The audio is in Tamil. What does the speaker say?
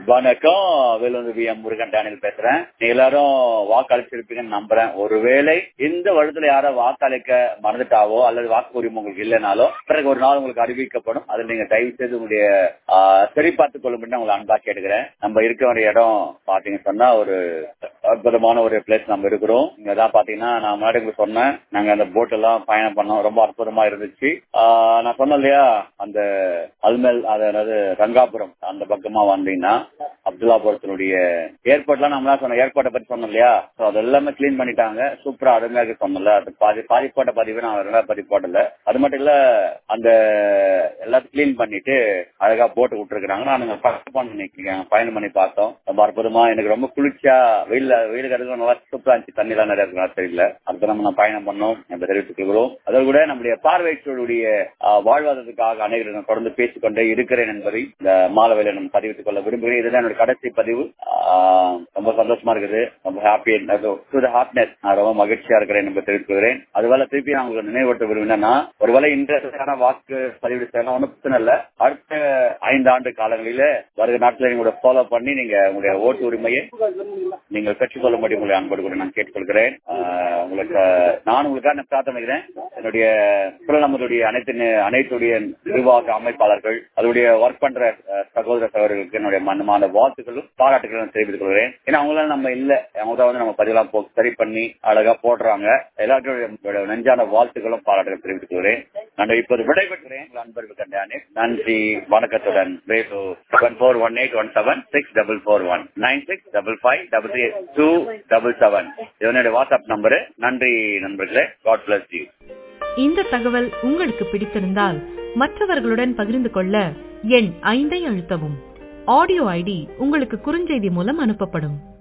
வணக்கம் Vellore V M Murugan Daniel பேசுறேன் நீங்க எல்லாரும் வாக்களிச்சிருப்பீங்கன்னு நம்புறேன் ஒருவேளை இந்த வருடத்துல யாரோ வாக்களிக்க மறந்துட்டாவோ அல்லது வாக்கு உரிமை உங்களுக்கு இல்லைனாலோ பிறகு ஒரு நாள் உங்களுக்கு அறிவிக்கப்படும் அதில் நீங்க தயவு செய்து உங்களுடைய ஆஹ், சரி பார்த்துக் கொள்ளும்படி உங்களை அன்பா கேட்டுக்கிறேன் நம்ம இருக்க வேண்டிய இடம் பாத்தீங்க சொன்னா ஒரு அற்புதமான ஒரு பிளேஸ் நம்ம இருக்கிறோம் இங்க தான் பாத்தீங்கன்னா நான் முன்னாடி உங்களுக்கு சொன்னேன் நாங்க அந்த போட் எல்லாம் பயணம் பண்ணோம் ரொம்ப அற்புதமா இருந்துச்சு ஆஹ், நான் சொன்னேன் இல்லையா அந்த அல்மெல் அதாவது ரங்காபுரம் அந்த பக்கமா வந்தீங்கன்னா அப்துல்லாபுரத்தினுடைய ஏர்போர்ட்லாம் நம்ம சொன்ன ஏர்போர்ட்டை பத்தி சொன்னோம் இல்லையா So அது எல்லாமே கிளீன் பண்ணிட்டாங்க சூப்பரா அருமையா இருக்கு சொன்னல அது பாதி பாதி போட்ட பதிவு நான் ரெண்டாவது பதிவு போடல அது மட்டும் இல்ல அந்த எல்லாத்தையும் கிளீன் பண்ணிட்டு அழகா போட்டு விட்டுருக்காங்க நானுங்க பயணம் பண்ணி நிக்கிறேன். பயணம் பண்ணி பார்த்தோம் ரொம்ப அற்புதமா எனக்கு ரொம்ப குளிர்ச்சியா வெயில வெயில் கருக்கு நல்லா சூப்பரா இருந்துச்சு தண்ணி எல்லாம் நிறைய இருக்கு தெரியல அடுத்த நம்ம நான் பயணம் பண்ணோம் நம்ம தெரிவித்துக் கொள்கிறோம் அதோடு கூட நம்முடைய பார்வையற்றோருடைய ஆஹ், வாழ்வாதாரத்துக்காக அனைவரும் தொடர்ந்து பேசிக்கொண்டே இருக்கிறேன் என்பதை இந்த மாலவேலை நம்ம பதிவித்துக் கொள்ள விரும்புகிறேன் இதுதான் என்னோட கடைசி பதிவு ஆஹ், ரொம்ப சந்தோஷமா இருக்குது ரொம்ப ஹாப்பி ஹாப்பினஸ் நான் ரொம்ப மகிழ்ச்சியா இருக்கிறேன் என்பதை தெரிவித்துக் கொள்கிறேன் அதுவேளை திருப்பி நான் உங்களுக்கு நினைவூட்ட விரும்பினா ஒருவேளை இன்றைய வாக்கு பதிவு செய்யலாம் ஒன்றும் பிரச்சனை இல்ல அடுத்த ஐந்து ஆண்டு காலங்களில வருகிற நாட்களில் நீங்க ஃபாலோ பண்ணி நீங்க உங்களுடைய ஓட்டு உரிமையை நீங்கள் பெற்றுக்கொள்ளும்படி உங்களை அன்போடு கூட நான் கேட்டுக்கொள்கிறேன் ஆஹ், உங்களுக்கு நான் உங்களுக்காக பிரார்த்தனைக்கிறேன் என்னுடைய நம்மளுடைய அனைத்து நி- அனைத்துடைய நிர்வாக அமைப்பாளர்கள் அதனுடைய ஒர்க் பண்ற அஹ், சகோதர சகோதரர்களுக்கு என்னுடைய மனமான வாழ்த்துக்களும் பாராட்டுகளும் தெரிவித்துக் கொள்கிறேன் ஏன்னா அவங்களால நம்ம இல்ல அவங்க தான் வந்து நம்ம பதிலாம் போ சரி பண்ணி அழகா போடுறாங்க எல்லாருடைய நெஞ்சான வாழ்த்துக்களும் பாராட்டுகள் தெரிவித்துக் கொள்கிறேன் நான் இப்போது விடைபெறுகிறேன் உங்கள் அன்பர்கள் கண்டானே நன்றி வணக்கத்துடன் ரேசோ seven four one eight one seven six double four one nine six double five double three two double seven இதனுடைய வாட்ஸ்அப் நம்பரு நன்றி நண்பர்களே காட் பிளஸ் யூ இந்த தகவல் உங்களுக்கு பிடித்திருந்தால் மற்றவர்களுடன் பகிர்ந்து கொள்ள எண் ஐந்தை அழுத்தவும் ஆடியோ ஐடி உங்களுக்கு குறுஞ்செய்தி மூலம் அனுப்பப்படும்